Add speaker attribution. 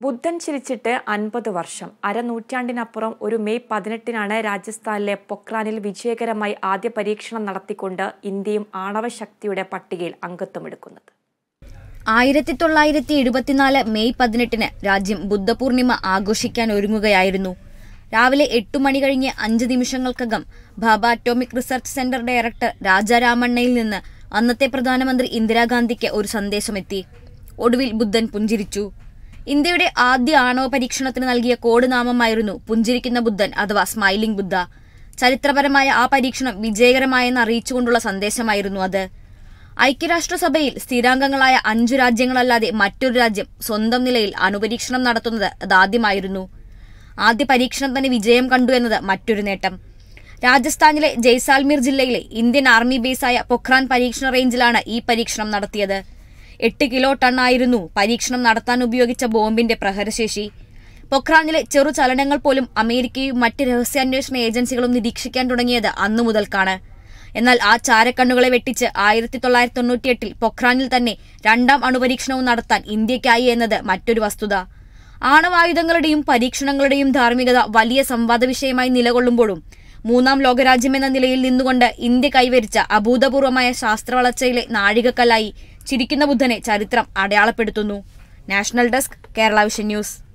Speaker 1: ബുദ്ധൻ ചിരിച്ചിട്ട് അൻപത് വർഷം അരനൂറ്റാണ്ടിനപ്പുറം ഒരു മെയ് പതിനെട്ടിനാണ് രാജസ്ഥാനിലെ പൊക്രാനിൽ വിജയകരമായി ആദ്യ പരീക്ഷണം നടത്തിക്കൊണ്ട് ഇന്ത്യയും ആണവശക്തിയുടെ പട്ടികയിൽ അംഗത്വമെടുക്കുന്നത്
Speaker 2: ആയിരത്തി തൊള്ളായിരത്തി എഴുപത്തിനാല് മെയ് പതിനെട്ടിന് രാജ്യം ബുദ്ധപൂർണിമ ആഘോഷിക്കാൻ ഒരുങ്ങുകയായിരുന്നു രാവിലെ എട്ടു മണി കഴിഞ്ഞ് അഞ്ച് നിമിഷങ്ങൾക്കകം Bhabha atomic research centre director രാജാരാമണ്ണയിൽ നിന്ന് അന്നത്തെ പ്രധാനമന്ത്രി ഇന്ദിരാഗാന്ധിക്ക് ഒരു സന്ദേശമെത്തി ഒടുവിൽ ബുദ്ധൻ പുഞ്ചിരിച്ചു ഇന്ത്യയുടെ ആദ്യ ആണവ പരീക്ഷണത്തിന് നൽകിയ കോഡ് നാമമായിരുന്നു പുഞ്ചിരിക്കുന്ന ബുദ്ധൻ അഥവാ സ്മൈലിംഗ് ബുദ്ധ ചരിത്രപരമായ ആ പരീക്ഷണം വിജയകരമായെന്ന് അറിയിച്ചുകൊണ്ടുള്ള സന്ദേശമായിരുന്നു അത് ഐക്യരാഷ്ട്രസഭയിൽ സ്ഥിരാംഗങ്ങളായ അഞ്ചു രാജ്യങ്ങളല്ലാതെ മറ്റൊരു രാജ്യം സ്വന്തം നിലയിൽ അണുപരീക്ഷണം നടത്തുന്നത് അതാദ്യമായിരുന്നു ആദ്യ പരീക്ഷണം തന്നെ വിജയം കണ്ടു എന്നത് മറ്റൊരു നേട്ടം രാജസ്ഥാനിലെ ജയ്സാൽമീർ ജില്ലയിലെ ഇന്ത്യൻ ആർമി ബേസായ പൊഖ്രാൻ പരീക്ഷണ റേഞ്ചിലാണ് ഈ പരീക്ഷണം നടത്തിയത് എട്ട് കിലോ ടണ്ണായിരുന്നു പരീക്ഷണം നടത്താൻ ഉപയോഗിച്ച ബോംബിന്റെ പ്രഹരശേഷി പൊഖ്രാനിലെ ചെറു ചലനങ്ങൾ പോലും അമേരിക്കയും മറ്റ് രഹസ്യാന്വേഷണ ഏജൻസികളും നിരീക്ഷിക്കാൻ തുടങ്ങിയത് അന്നു മുതൽക്കാണ് എന്നാൽ ആ ചാരക്കണ്ണുകളെ വെട്ടിച്ച് ആയിരത്തി തൊള്ളായിരത്തി തൊണ്ണൂറ്റിയെട്ടിൽ പൊഖ്രാനിൽ തന്നെ രണ്ടാം അണുപരീക്ഷണവും നടത്താൻ ഇന്ത്യക്കായി എന്നത് മറ്റൊരു വസ്തുത ആണവായുധങ്ങളുടെയും പരീക്ഷണങ്ങളുടെയും ധാർമ്മികത വലിയ സംവാദ വിഷയമായി നിലകൊള്ളുമ്പോഴും മൂന്നാം ലോകരാജ്യമെന്ന നിലയിൽ നിന്നുകൊണ്ട് ഇന്ത്യ കൈവരിച്ച അഭൂതപൂർവമായ ശാസ്ത്രവളർച്ചയിലെ നാഴികക്കല്ലായി ചിരിക്കുന്ന ബുദ്ധനെ ചരിത്രം അടയാളപ്പെടുത്തുന്നു national desk Kerala vision news